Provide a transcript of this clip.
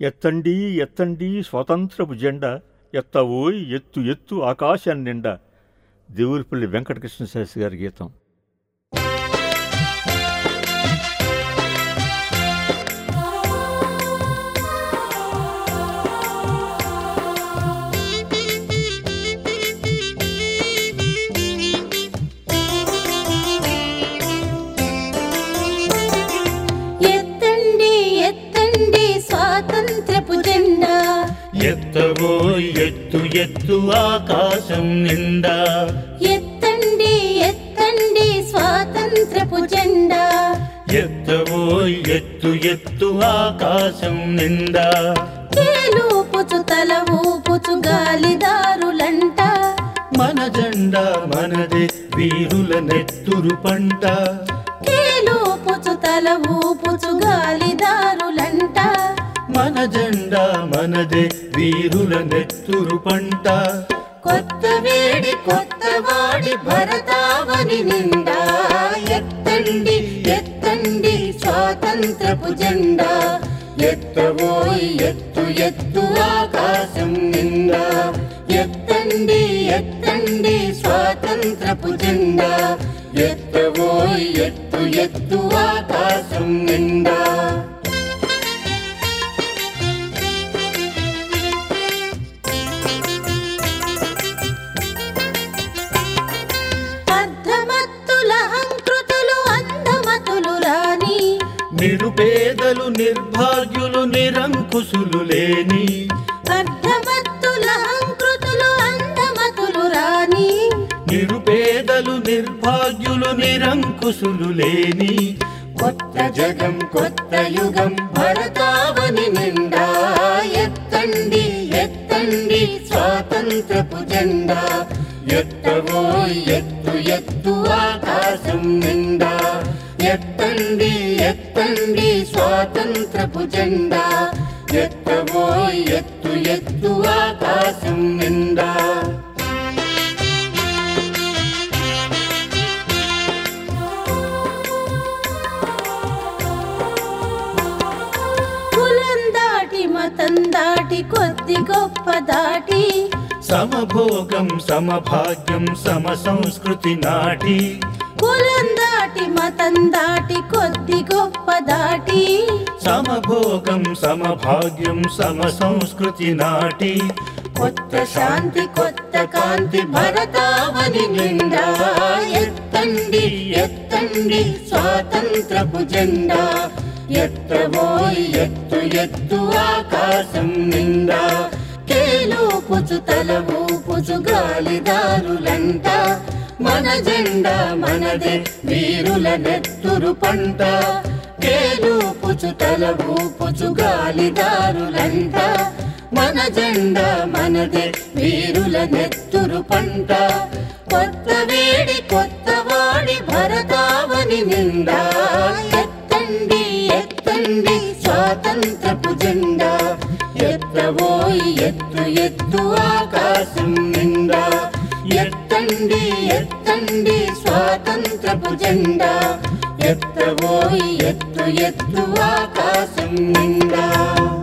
ఎత్తండి ఎత్తండి స్వతంత్రపు జెండా ఎత్తవోయ్ ఎత్తు ఎత్తు ఆకాశాన్ని నిండా దేవులపల్లి వెంకటకృష్ణ శాస్త్రి గారి గీతం ఎత్తండి ఎత్తండి స్వాతంత్రపు జెండా ఎత్తవో ఎత్తు ఎత్తు ఆకాశం నిండా ఎత్తండి ఎత్తండి స్వాతంత్రపు జెండా ఎత్తవో ఎత్తు ఎత్తు ఆకాశం నిండా కేలు పుచు తల ఊపుచు గాలిదారులంట మన జెండా మనదే వీరుల నెత్తురు పంట కేలు పుచు తల ఊపుచు గాలిదారులంట మన జెండా మనదే వీరుల నెత్తురు పంట కొత్త వేడి కొత్త వాడి భరతావని నిండా ఎత్తండి ఎత్తండి స్వాతంత్రపు జెండా ఎత్తబోయి ఎత్తు ఎత్తు ఆకాశం నిండా ఎత్తండి ఎత్తండి స్వాతంత్రపు జెండా ఎత్తబోయి ఎత్తు ఎత్తు ఆకాశం నిండా అర్ధమత్తుల హంకృతులు అందమతులు రాని నిరుపేదలు నిర్భాగ్యులు నిరంకుశులు లేని అర్ధమత్తుల హంకృతులు అందమతులు రాని నిరుపేదలు నిర్భాగ్యులు నిరంకుశులు లేని కొత్త జగం కొత్త యుగం భరతావని నిండా ఎత్తండి ఎత్తండి స్వాతంత్రపు జెండా ఎత్తబోయ్ ఎత్తు ఎత్తు ఆకాశం నిండా ఎత్తండి ఎత్తండి స్వాతంత్రపు జెండా ఎత్తబోయ్ ఎత్తు ఎత్తు ఆకాశం నిండా కులం దాటి మతం దాటి కొద్ది గొప్ప దాటి సమభోగం సమభాగ్యం సమ సంస్కృతి నాటి కులం దాటి మతం దాటి కొద్ది గొప్ప దాటి సమభోగం సమభాగ్యం సమ సంస్కృతి నాటి కొత్త శాంతి కొత్త కాంతి భరతావని నిండా ఎత్తండి ఎత్తండి స్వాతంత్రపు జెండా ఎత్తబోయి ఎత్తు ఎత్తు ఆకాశం నిండా కేలు పుచు తల ఊపుచు గాలిదారులంట మన జెండా మనదే వీరుల నెత్తురు పంట కేలు పుచు తల ఊపుచు గాలిదారులంట మన జెండా మనదే వీరుల నెత్తురు పంట కొత్త వేడి కొత్త వాడి భరతావని నిండా ఎత్తండి ఎత్తండి స్వాతంత్రపు జెండా ఎత్తబోయి ఎత్తు ఎత్తు ఆకాశం నిండా ఎత్తండి ఎత్తండి స్వాతంత్రపు జెండా ఎత్తబోయి ఎత్తు ఎత్తు ఆకాశం నిండా